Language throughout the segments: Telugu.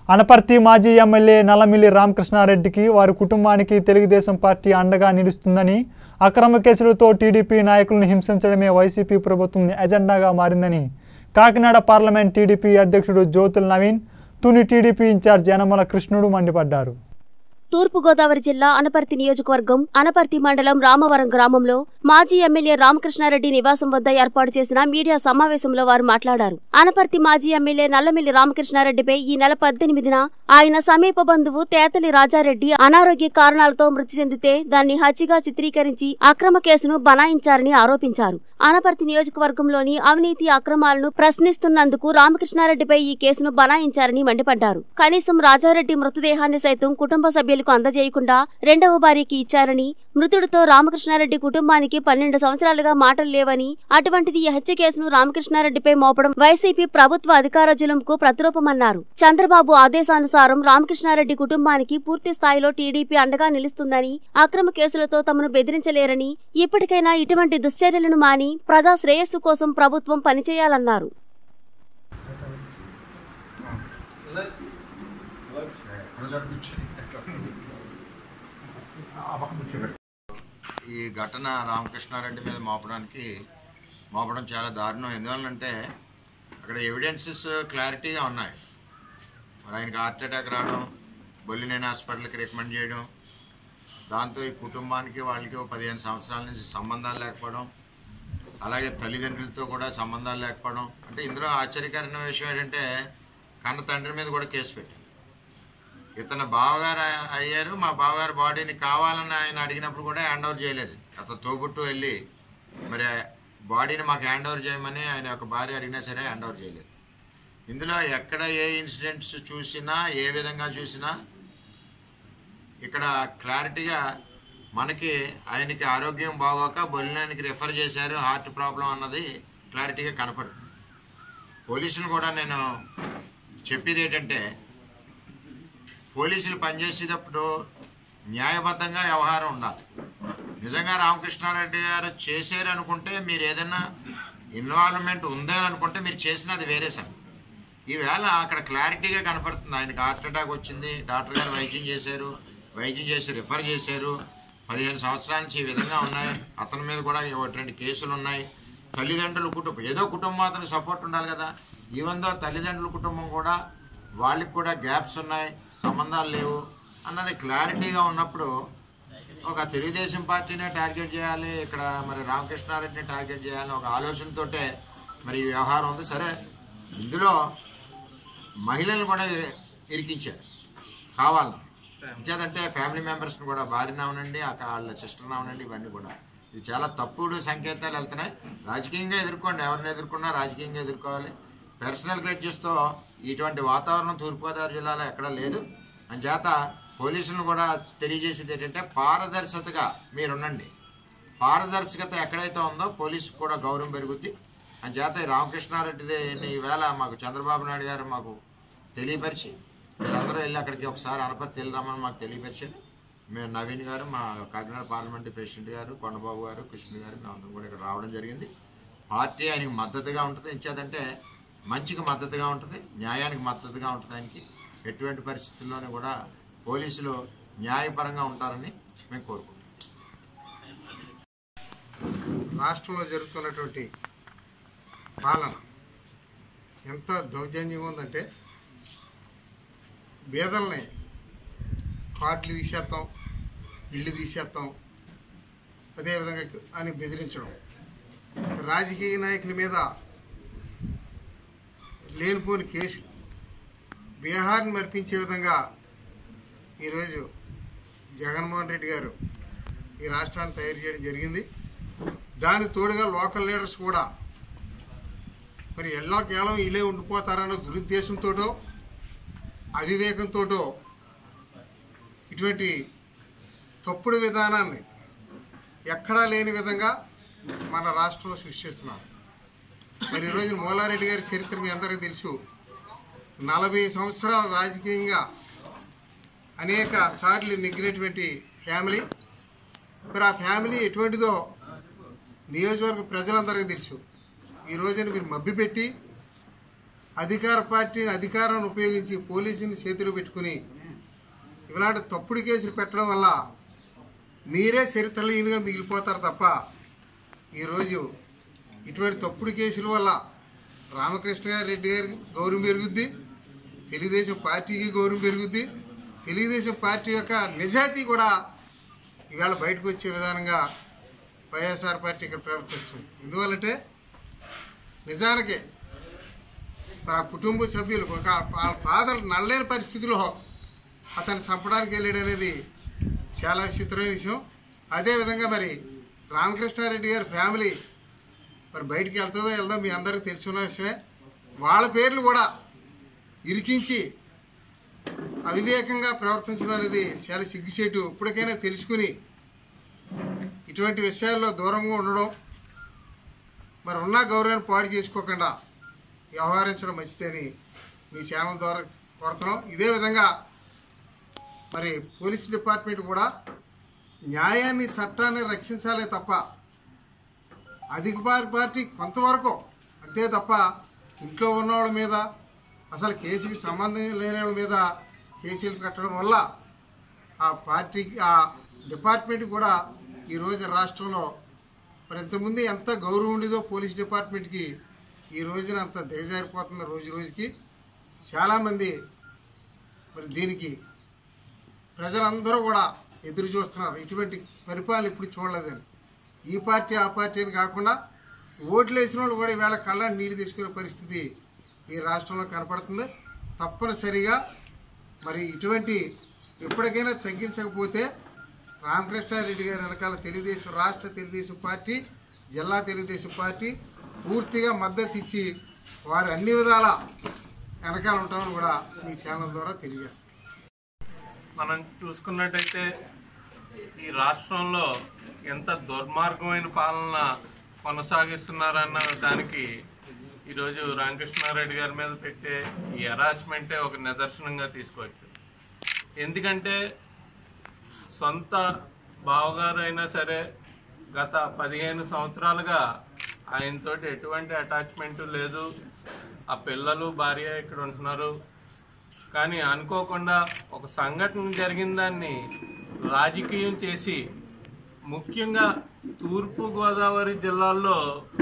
అనపర్తి మాజీ ఎమ్మెల్యే నల్లమిల్లి రామకృష్ణారెడ్డికి వారి కుటుంబానికి తెలుగుదేశం పార్టీ అండగా నిలుస్తుందని అక్రమ కేసులతో టీడీపీ నాయకులను హింసించడమే వైసీపీ ప్రభుత్వం ఎజెండాగా మారిందని కాకినాడ పార్లమెంట్ టీడీపీ అధ్యక్షుడు జ్యోతుల్ నవీన్ తుని టీడీపీ ఇన్ఛార్జ్ యనమల కృష్ణుడు మండిపడ్డారు తూర్పుగోదావరి జిల్లా అనపర్తి నియోజకవర్గం అనపర్తి మండలం రామవరం గ్రామంలో మాజీ ఎమ్మెల్యే రామకృష్ణారెడ్డి నివాసం వద్ద ఏర్పాటు చేసిన మీడియా సమావేశంలో వారు మాట్లాడారు అనపర్తి మాజీ ఎమ్మెల్యే నల్లమిల్లి రామకృష్ణారెడ్డిపై ఈ నెల పద్దెనిమిదిన ఆయన సమీప బంధువు తేతలి రాజారెడ్డి అనారోగ్య కారణాలతో మృతి చెందితే దాన్ని హత్యగా చిత్రీకరించి అక్రమ కేసును బనాయించారని ఆరోపించారు అనపర్తి నియోజకవర్గంలోని అవినీతి అక్రమాలను ప్రశ్నిస్తున్నందుకు రామకృష్ణారెడ్డిపై ఈ కేసును బనాయించారని మండిపడ్డారు కనీసం రాజారెడ్డి మృతదేహాన్ని సైతం కుటుంబ సభ్యులకు అందజేయకుండా రెండవ భార్యకి ఇచ్చారని మృతుడితో రామకృష్ణారెడ్డి కుటుంబానికి పన్నెండు సంవత్సరాలుగా మాటలు లేవని అటువంటిది ఈ హత్య కేసును రామకృష్ణారెడ్డిపై మోపడం వైసీపీ ప్రభుత్వ అధికార జులంకు ప్రతిరూపమన్నారు చంద్రబాబు ఆదేశానుసారం రామకృష్ణారెడ్డి కుటుంబానికి పూర్తి స్థాయిలో టీడీపీ అండగా నిలుస్తుందని అక్రమ కేసులతో తమను బెదిరించలేరని ఇప్పటికైనా ఇటువంటి దుశ్చర్యలను మాని ప్రజా శ్రేయస్సు కోసం ప్రభుత్వం పనిచేయాలన్నారు ఈ ఘటన రామకృష్ణారెడ్డి మీద మోపడానికి మోపడం చాలా దారుణం ఎందువల్లంటే అక్కడ ఎవిడెన్సెస్ క్లారిటీగా ఉన్నాయి మరి ఆయనకి హార్ట్ అటాక్ రావడం బొల్లినేని హాస్పిటల్కి రికమెండ్ చేయడం దాంతో ఈ కుటుంబానికి వాళ్ళకి ఓ పదిహేను సంవత్సరాల నుంచి సంబంధాలు లేకపోవడం అలాగే తల్లిదండ్రులతో కూడా సంబంధాలు లేకపోవడం అంటే ఇందులో ఆశ్చర్యకరమైన విషయం ఏంటంటే కన్న తండ్రి మీద కూడా కేసు పెట్టింది ఇతను బావగారు అ- అయ్యారు మా బావగారు బాడీని కావాలని ఆయన అడిగినప్పుడు కూడా హ్యాండ్ ఓవర్ చేయలేదు అతను తోబుట్టు వెళ్ళి మరి బాడీని మాకు హ్యాండ్ ఓవర్ చేయమని ఆయన ఒక భార్య అడిగినా సరే హ్యాండ్ ఓవర్ చేయలేదు ఇందులో ఎక్కడ ఏ ఇన్సిడెంట్స్ చూసినా ఏ విధంగా చూసినా ఇక్కడ క్లారిటీగా మనకి ఆయనకి ఆరోగ్యం బాగోక బొలినానికి రిఫర్ చేశారు హార్ట్ ప్రాబ్లం అన్నది క్లారిటీగా కనపడుతుంది పోలీసులు కూడా నేను చెప్పేది ఏంటంటే పోలీసులు పనిచేసేటప్పుడు న్యాయబద్ధంగా వ్యవహారం ఉండాలి నిజంగా రామకృష్ణారెడ్డి గారు చేశారు అనుకుంటే మీరు ఏదైనా ఇన్వాల్వ్మెంట్ ఉందని అనుకుంటే మీరు చేసినది వేరే సార్ ఈవేళ అక్కడ క్లారిటీగా కనపడుతుంది ఆయనకి హార్ట్ అటాక్ వచ్చింది డాక్టర్ గారు వైద్యం చేశారు వైద్యం చేసి రిఫర్ చేశారు పదిహేను సంవత్సరాల నుంచి ఈ విధంగా ఉన్నాయి అతని మీద కూడా ఒకటి రెండు కేసులు ఉన్నాయి తల్లిదండ్రుల కుటుంబం ఏదో కుటుంబం అతనికి సపోర్ట్ ఉండాలి కదా ఈవెన్ దో తల్లిదండ్రుల కుటుంబం కూడా వాళ్ళకి కూడా గ్యాప్స్ ఉన్నాయి సంబంధాలు లేవు అన్నది క్లారిటీగా ఉన్నప్పుడు ఒక తెలుగుదేశం పార్టీనే టార్గెట్ చేయాలి ఇక్కడ మరి రామకృష్ణారెడ్డిని టార్గెట్ చేయాలని ఒక ఆలోచనతోటే మరి ఈ వ్యవహారం ఉంది సరే ఇందులో మహిళలు కూడా ఇరికించారు కావాలని ఇంచేదంటే ఫ్యామిలీ మెంబర్స్ని కూడా భార్యన అవనండి అక్క వాళ్ళ సిస్టర్ని అవనండి ఇవన్నీ కూడా ఇది చాలా తప్పుడు సంకేతాలు వెళ్తున్నాయి రాజకీయంగా ఎదుర్కోండి ఎవరిని ఎదుర్కొన్నా రాజకీయంగా ఎదుర్కోవాలి పర్సనల్ గ్రెడ్జెస్తో ఇటువంటి వాతావరణం తూర్పుగోదావరి జిల్లాలో ఎక్కడా లేదు అంచేత పోలీసులను కూడా తెలియజేసేది ఏంటంటే పారదర్శకతగా మీరుండండి పారదర్శకత ఎక్కడైతే ఉందో పోలీసుకు కూడా గౌరవం పెరుగుద్ది అంచేత ఈ రామకృష్ణారెడ్డిది ఈవేళ మాకు చంద్రబాబు నాయుడు గారు మాకు తెలియపరిచి మీరందరూ వెళ్ళి అక్కడికి ఒకసారి అనపర్తి వెళ్ళి రమ్మని మాకు తెలియపరిచారు మేము నవీన్ గారు మా కాకినాడ పార్లమెంట్ ప్రెసిడెంట్ గారు కొండబాబు గారు కృష్ణ గారు మేమందరం కూడా ఇక్కడ రావడం జరిగింది పార్టీ ఆయనకి మద్దతుగా ఉంటుంది ఇచ్చేదంటే మంచికి మద్దతుగా ఉంటుంది న్యాయానికి మద్దతుగా ఉంటుంది ఆయనకి ఎటువంటి పరిస్థితుల్లోనూ కూడా పోలీసులు న్యాయపరంగా ఉంటారని మేము కోరుకుంటున్నాం రాష్ట్రంలో జరుగుతున్నటువంటి పాలన ఎంత దౌర్జన్యంగా ఉందంటే బీదల్ని కార్డులు తీసేస్తాం ఇల్లు తీసేస్తాం అదేవిధంగా అని బెదిరించడం రాజకీయ నాయకుల మీద లేనిపోని కేసులు బీహార్ని మర్పించే విధంగా ఈరోజు జగన్మోహన్ రెడ్డి గారు ఈ రాష్ట్రాన్ని తయారు చేయడం జరిగింది దానికి తోడుగా లోకల్ లీడర్స్ కూడా మరి ఎల్లాకేళం ఇల్లే ఉండిపోతారన్న దురుద్దేశంతోటో అవివేకంతోటో ఇటువంటి తప్పుడు విధానాన్ని ఎక్కడా లేని విధంగా మన రాష్ట్రంలో సృష్టిస్తున్నారు మరి ఈరోజు మూలారెడ్డి గారి చరిత్ర మీ అందరికీ తెలుసు నలభై సంవత్సరాల రాజకీయంగా అనేక సార్లు నెగ్గినటువంటి ఫ్యామిలీ మరి ఆ ఫ్యామిలీ ఎటువంటిదో నియోజకవర్గ ప్రజలందరికీ తెలుసు ఈ రోజున మీరు మభ్యపెట్టి అధికార పార్టీని అధికారాన్ని ఉపయోగించి పోలీసుని చేతిలో పెట్టుకుని ఇలాంటి తప్పుడు కేసులు పెట్టడం వల్ల మీరే చరిత్రలీనుగా మిగిలిపోతారు తప్ప ఈరోజు ఇటువంటి తప్పుడు కేసుల వల్ల రామకృష్ణ గారి రెడ్డి గారికి గౌరవం పెరుగుద్ది తెలుగుదేశం పార్టీకి గౌరవం పెరుగుద్ది తెలుగుదేశం పార్టీ యొక్క నిజాయితీ కూడా ఇవాళ బయటకు వచ్చే విధానంగా వైఎస్ఆర్ పార్టీ ఇక్కడ ప్రవర్తిస్తుంది ఎందువల్లంటే నిజానికి మరి ఆ కుటుంబ సభ్యులు ఒక వాళ్ళ ఫాదర్ నల్లేని పరిస్థితిలో అతన్ని చంపడానికి వెళ్ళాడు అనేది చాలా విచిత్రమైన విషయం అదేవిధంగా మరి రామకృష్ణారెడ్డి గారి ఫ్యామిలీ మరి బయటికి వెళ్తుందో వెళ్దో మీ అందరికీ తెలుసున్న విషయమే వాళ్ళ పేర్లు కూడా ఇరికించి అవివేకంగా ప్రవర్తించడం అనేది చాలా సిగ్గుచేటు ఇప్పటికైనా తెలుసుకుని ఇటువంటి విషయాల్లో దూరంగా ఉండడం మరి ఉన్న గౌరవాన్ని పాడు చేసుకోకుండా వ్యవహరించడం మంచిదని మీ ఛానల్ ద్వారా కోరుతున్నాం ఇదే విధంగా మరి పోలీస్ డిపార్ట్మెంట్ కూడా న్యాయాన్ని చట్టాన్ని రక్షించాలే తప్ప అధికార పార్టీ కొంతవరకు అంతే తప్ప ఇంట్లో ఉన్న వాళ్ళ మీద అసలు కేసుకి సంబంధం లేని వాళ్ళ మీద కేసులు కట్టడం వల్ల ఆ పార్టీకి ఆ డిపార్ట్మెంట్ కూడా ఈరోజు రాష్ట్రంలో మరి ఇంతకుముందు ఎంత గౌరవం ఉండేదో పోలీస్ డిపార్ట్మెంట్కి ఈ రోజున అంత దిగజారిపోతుంది రోజు రోజుకి చాలామంది మరి దీనికి ప్రజలందరూ కూడా ఎదురు చూస్తున్నారు ఇటువంటి పరిపాలన ఇప్పుడు చూడలేదని ఈ పార్టీ ఆ పార్టీ అని కాకుండా ఓట్లు వేసిన వాళ్ళు కూడా ఈవేళ కళ్ళని నీళ్ళు తీసుకునే పరిస్థితి ఈ రాష్ట్రంలో కనపడుతుంది తప్పనిసరిగా మరి ఇటువంటి ఎప్పటికైనా తగ్గించకపోతే రామకృష్ణారెడ్డి గారి వెనకాల తెలుగుదేశం రాష్ట్ర తెలుగుదేశం పార్టీ జిల్లా తెలుగుదేశం పార్టీ పూర్తిగా మద్దతు ఇచ్చి వారు అన్ని విధాల వెనకాల ఉంటామని కూడా మీ ఛానల్ ద్వారా తెలియజేస్తాం మనం చూసుకున్నట్టయితే ఈ రాష్ట్రంలో ఎంత దుర్మార్గమైన పాలన కొనసాగిస్తున్నారన్న దానికి ఈరోజు రామకృష్ణారెడ్డి గారి మీద పెట్టే ఈ హెరాస్మెంటే ఒక నిదర్శనంగా తీసుకోవచ్చు ఎందుకంటే సొంత బావగారు అయినా సరే గత పదిహేను సంవత్సరాలుగా ఆయనతోటి ఎటువంటి అటాచ్మెంట్ లేదు ఆ పిల్లలు భార్య ఇక్కడ ఉంటున్నారు కానీ అనుకోకుండా ఒక సంఘటన జరిగిన దాన్ని రాజకీయం చేసి ముఖ్యంగా తూర్పు గోదావరి జిల్లాల్లో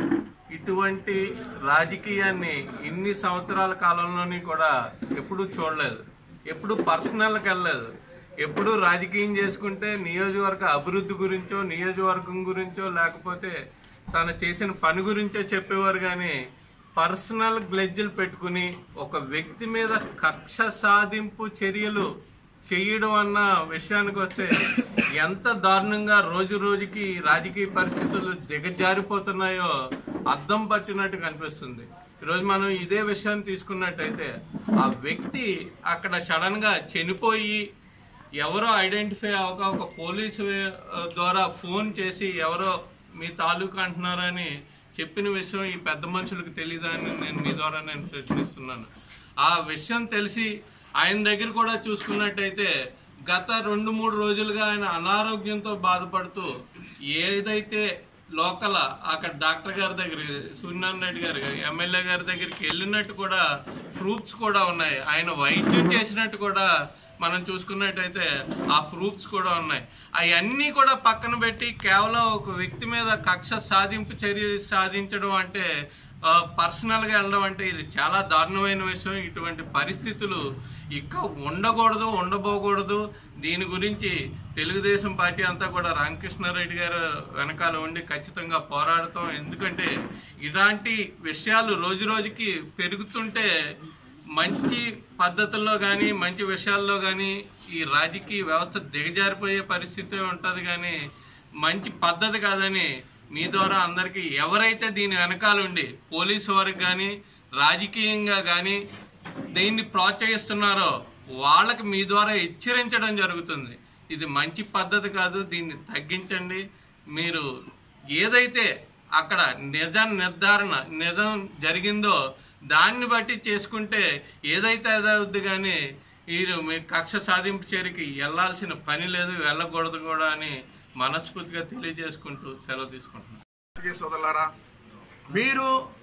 ఇటువంటి రాజకీయాన్ని ఇన్ని సంవత్సరాల కాలంలోని కూడా ఎప్పుడూ చూడలేదు ఎప్పుడు పర్సనల్కి వెళ్ళలేదు ఎప్పుడు రాజకీయం చేసుకుంటే నియోజకవర్గ అభివృద్ధి గురించో నియోజకవర్గం గురించో లేకపోతే తను చేసిన పని గురించో చెప్పేవారు కానీ పర్సనల్ గ్లెడ్జులు పెట్టుకుని ఒక వ్యక్తి మీద కక్ష సాధింపు చర్యలు చేయడం అన్న విషయానికి వస్తే ఎంత దారుణంగా రోజు రోజుకి రాజకీయ పరిస్థితులు దిగజారిపోతున్నాయో అద్దం పట్టినట్టు కనిపిస్తుంది ఈరోజు మనం ఇదే విషయాన్ని తీసుకున్నట్టయితే ఆ వ్యక్తి అక్కడ సడన్గా చనిపోయి ఎవరో ఐడెంటిఫై అవ్వక ఒక పోలీసు ఆ, ద్వారా ఫోన్ చేసి ఎవరో మీ తాలూకా అంటున్నారని చెప్పిన విషయం ఈ పెద్ద మనుషులకు తెలియదా అని నేను మీ ద్వారా నేను ప్రశ్నిస్తున్నాను ఆ విషయం తెలిసి ఆయన దగ్గర కూడా చూసుకున్నట్టయితే గత రెండు మూడు రోజులుగా ఆయన అనారోగ్యంతో బాధపడుతూ ఏదైతే లోకల్ అక్కడ డాక్టర్ గారి దగ్గర సూర్యనారాయణ రెడ్డి గారి ఎమ్మెల్యే గారి దగ్గరికి వెళ్ళినట్టు కూడా ప్రూఫ్స్ కూడా ఉన్నాయి ఆయన వైద్యం చేసినట్టు కూడా మనం చూసుకున్నట్టయితే ఆ ప్రూఫ్స్ కూడా ఉన్నాయి అవన్నీ కూడా పక్కన పెట్టి కేవలం ఒక వ్యక్తి మీద కక్ష సాధింపు చర్య సాధించడం అంటే ఆ, పర్సనల్గా వెళ్ళడం అంటే ఇది చాలా దారుణమైన విషయం ఇటువంటి పరిస్థితులు ఇక ఉండకూడదు ఉండబోకూడదు దీని గురించి తెలుగుదేశం పార్టీ అంతా కూడా రామకృష్ణారెడ్డి గారు వెనకాల ఉండి ఖచ్చితంగా పోరాడతాం ఎందుకంటే ఇలాంటి విషయాలు రోజు రోజుకి పెరుగుతుంటే మంచి పద్ధతుల్లో కానీ మంచి విషయాల్లో కానీ ఈ రాజకీయ వ్యవస్థ దిగజారిపోయే పరిస్థితి ఉంటుంది కానీ మంచి పద్ధతి కాదని మీ ద్వారా అందరికీ ఎవరైతే దీని వెనకాల ఉండి పోలీసు వారికి కానీ రాజకీయంగా కానీ దీన్ని ప్రోత్సహిస్తున్నారో వాళ్ళకి మీ ద్వారా హెచ్చరించడం జరుగుతుంది ఇది మంచి పద్ధతి కాదు దీన్ని తగ్గించండి మీరు ఏదైతే అక్కడ నిజ నిర్ధారణ నిజం జరిగిందో దాన్ని బట్టి చేసుకుంటే ఏదైతే అదవుద్ది కానీ మీరు మీ కక్ష సాధింపు చర్యకి వెళ్ళాల్సిన పని లేదు వెళ్ళకూడదు కూడా అని మనస్ఫూర్తిగా తెలియజేసుకుంటూ సెలవు తీసుకుంటున్నాను పాత్రికేయ సోదరులారా మీరు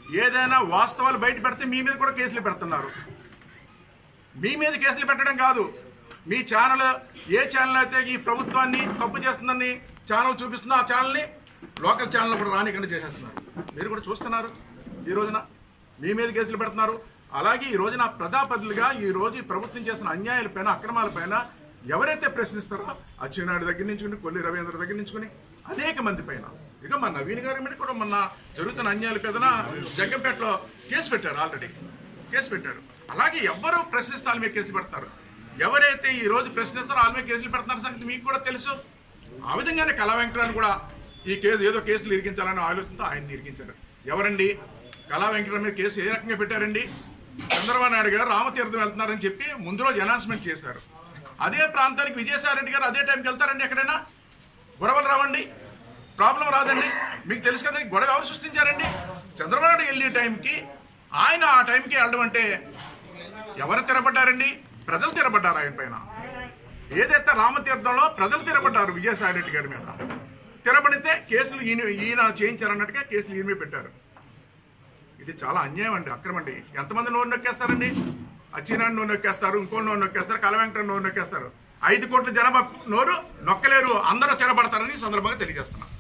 ఏదైనా వాస్తవాలు బయట పెడితే మీ మీద కూడా కేసులు పెడుతున్నారు మీ మీద కేసులు పెట్టడం కాదు మీ ఛానల్ ఏ ఛానల్ అయితే ఈ ప్రభుత్వాన్ని తప్పు చేస్తుందని ఛానల్ చూపిస్తుందో ఆ ఛానల్ని లోకల్ ఛానల్ కూడా రానికుండా చేసేస్తున్నారు మీరు కూడా చూస్తున్నారు ఈ రోజున మీ మీద కేసులు పెడుతున్నారు అలాగే ఈ రోజున ప్రజాపతిలుగా ఈ రోజు ఈ ప్రభుత్వం చేసిన అన్యాయాలపైన అక్రమాలపైన ఎవరైతే ప్రశ్నిస్తారో అచ్చెన్నాయుడు దగ్గర నుంచుకుని కొల్లి రవీంద్ర దగ్గర నుంచుకుని అనేక మంది పైన ఇక మా నవీన్ గారి మీద కూడా మొన్న జరుగుతున్న అన్యాయాల పెదన జగ్గంపేటలో కేసు పెట్టారు ఆల్రెడీ కేసు పెట్టారు అలాగే ఎవరు ప్రశ్నిస్తే వాళ్ళ మీద కేసులు పెడతారు ఎవరైతే ఈ రోజు ప్రశ్నిస్తారో వాళ్ళ మీద కేసులు పెడతారు సంగతి మీకు కూడా తెలుసు ఆ విధంగానే కళా వెంకటరాని కూడా ఈ కేసు ఏదో కేసులు ఇరికించాలని ఆలోచనతో ఆయన ఇరికించారు ఎవరండి కళా వెంకటరావు మీద కేసు ఏ రకంగా పెట్టారండి చంద్రబాబు నాయుడు గారు రామతీర్థం వెళ్తున్నారని చెప్పి ముందు రోజు అనౌన్స్మెంట్ చేశారు అదే ప్రాంతానికి విజయసాయి రెడ్డి గారు అదే టైంకి వెళ్తారండి ఎక్కడైనా గొడవలు రావండి ప్రాబ్లం రాదండి మీకు తెలుసు కదా గొడవ ఎవరు సృష్టించారండి చంద్రబాబు నాయుడు వెళ్ళే టైంకి ఆయన ఆ టైంకి వెళ్ళడం అంటే ఎవరు తిరబడ్డారండి ప్రజలు తిరబడ్డారు ఆయన పైన ఏదైతే రామతీర్థంలో ప్రజలు తిరబడ్డారు విజయసాయి రెడ్డి గారి మీద తిరబడితే కేసులు ఈయన ఈయన చేయించారన్నట్టుగా కేసులు ఈయన మీద పెట్టారు ఇది చాలా అన్యాయం అండి అక్రమం అండి ఎంతమంది నోరు నొక్కేస్తారండి అచ్చినాడు నోరు నొక్కేస్తారు ఇంకోటి నోరు నొక్కేస్తారు కలవెంకట నోరు నొక్కేస్తారు ఐదు కోట్ల జనాభా నోరు నొక్కలేరు అందరూ తిరబడతారని ఈ సందర్భంగా తెలియజేస్తున్నా